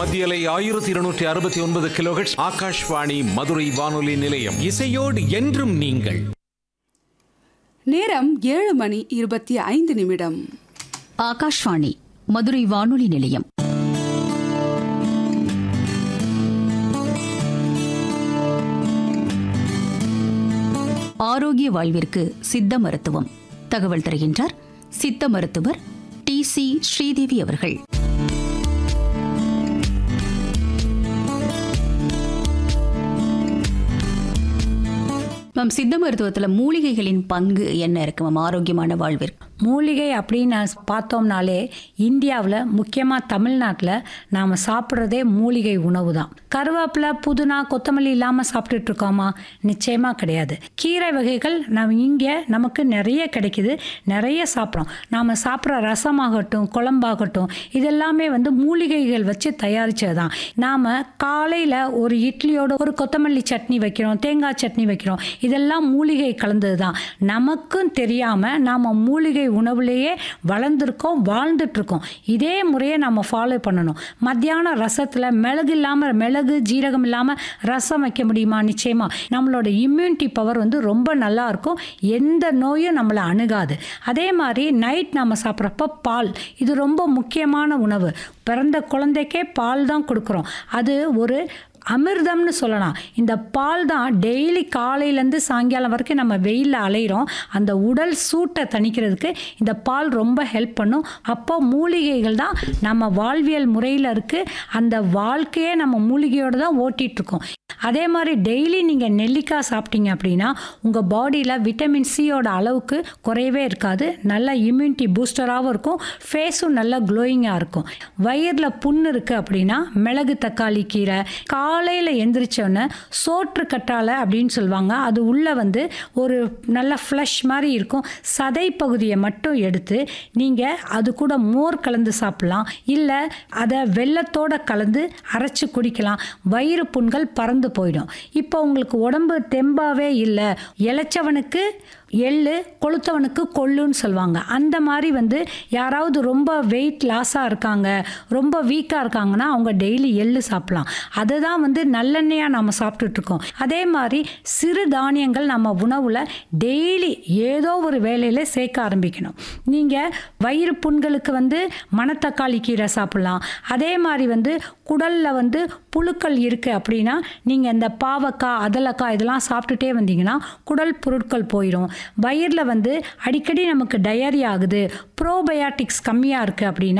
மத்தியலை ஆயிரத்தி இருநூற்றி அறுபத்தி ஒன்பது கிலோஹெட்ஸ் ஆகாஷ்வாணி மதுரை வானொலி நிலையம் இசையோடு என்றும் நீங்கள் நேரம் ஏழு மணி இருபத்தி ஐந்து நிமிடம் ஆகாஷ்வாணி மதுரை வானொலி நிலையம் ஆரோக்கிய வாழ்விற்கு சித்த மருத்துவம் தகவல் தருகின்றார் சித்த மருத்துவர் டி சி ஸ்ரீதேவி அவர்கள் மேம் சித்த மருத்துவத்துல மூலிகைகளின் பங்கு என்ன இருக்கு மேம் ஆரோக்கியமான வாழ்விற்கு மூலிகை அப்படின்னு பார்த்தோம்னாலே இந்தியாவில் முக்கியமாக தமிழ்நாட்டில் நாம் சாப்பிட்றதே மூலிகை உணவு தான் கருவேப்பிலை புதினா கொத்தமல்லி இல்லாமல் சாப்பிட்டுட்டு இருக்கோமா நிச்சயமாக கிடையாது கீரை வகைகள் நம்ம இங்கே நமக்கு நிறைய கிடைக்குது நிறைய சாப்பிட்றோம் நாம் சாப்பிட்ற ரசமாகட்டும் குழம்பாகட்டும் இதெல்லாமே வந்து மூலிகைகள் வச்சு தயாரித்தது தான் நாம் காலையில் ஒரு இட்லியோட ஒரு கொத்தமல்லி சட்னி வைக்கிறோம் தேங்காய் சட்னி வைக்கிறோம் இதெல்லாம் மூலிகை கலந்தது தான் நமக்கும் தெரியாமல் நாம் மூலிகை உணவுலேயே வளர்ந்துருக்கோம் வாழ்ந்துட்டு இருக்கோம் இதே முறையை நம்ம ஃபாலோ பண்ணணும் மத்தியானம் ரசத்தில் மிளகு இல்லாமல் மிளகு ஜீரகம் இல்லாமல் ரசம் வைக்க முடியுமா நிச்சயமா நம்மளோட இம்யூனிட்டி பவர் வந்து ரொம்ப நல்லா இருக்கும் எந்த நோயும் நம்மளை அணுகாது அதே மாதிரி நைட் நம்ம சாப்பிட்றப்ப பால் இது ரொம்ப முக்கியமான உணவு பிறந்த குழந்தைக்கே பால் தான் கொடுக்குறோம் அது ஒரு அமிர்தம்னு சொல்லலாம் இந்த பால் தான் டெய்லி காலையிலேருந்து சாயங்காலம் வரைக்கும் நம்ம வெயிலில் அலையிறோம் அந்த உடல் சூட்டை தணிக்கிறதுக்கு இந்த பால் ரொம்ப ஹெல்ப் பண்ணும் அப்போ மூலிகைகள் தான் நம்ம வாழ்வியல் முறையில் இருக்குது அந்த வாழ்க்கையே நம்ம மூலிகையோடு தான் ஓட்டிகிட்டு இருக்கோம் அதே மாதிரி டெய்லி நீங்கள் நெல்லிக்காய் சாப்பிட்டீங்க அப்படின்னா உங்கள் பாடியில் விட்டமின் சியோட அளவுக்கு குறையவே இருக்காது நல்ல இம்யூனிட்டி பூஸ்டராகவும் இருக்கும் ஃபேஸும் நல்லா க்ளோயிங்காக இருக்கும் வயிறில் புண்ணு இருக்குது அப்படின்னா மிளகு தக்காளி கீரை காலையில் எந்திரிச்சோன்னே சோற்று கற்றாழை அப்படின்னு சொல்லுவாங்க அது உள்ளே வந்து ஒரு நல்ல ஃப்ளஷ் மாதிரி இருக்கும் சதை பகுதியை மட்டும் எடுத்து நீங்கள் அது கூட மோர் கலந்து சாப்பிட்லாம் இல்லை அதை வெள்ளத்தோட கலந்து அரைச்சி குடிக்கலாம் வயிறு புண்கள் பறந்து போயிடும் இப்போ உங்களுக்கு உடம்பு தெம்பாவே இல்லை இளைச்சவனுக்கு எள்ளு கொளுத்தவனுக்கு கொள்ளுன்னு சொல்லுவாங்க அந்த மாதிரி வந்து யாராவது ரொம்ப வெயிட் லாஸாக இருக்காங்க ரொம்ப வீக்காக இருக்காங்கன்னா அவங்க டெய்லி எள்ளு சாப்பிடலாம் அதை தான் வந்து நல்லெண்ணெயாக நம்ம சாப்பிட்டுட்ருக்கோம் அதே மாதிரி சிறு தானியங்கள் நம்ம உணவில் டெய்லி ஏதோ ஒரு வேலையில் சேர்க்க ஆரம்பிக்கணும் நீங்கள் வயிறு புண்களுக்கு வந்து மணத்தக்காளி கீரை சாப்பிட்லாம் அதே மாதிரி வந்து குடலில் வந்து புழுக்கள் இருக்குது அப்படின்னா நீங்கள் இந்த பாவக்காய் அதலக்காய் இதெல்லாம் சாப்பிட்டுட்டே வந்தீங்கன்னா குடல் பொருட்கள் போயிடும் வயிறில் வந்து அடிக்கடி நமக்கு டயரி ஆகுது ப்ரோபயாட்டிக்ஸ் கம்மியாக இருக்குது அப்படின்னா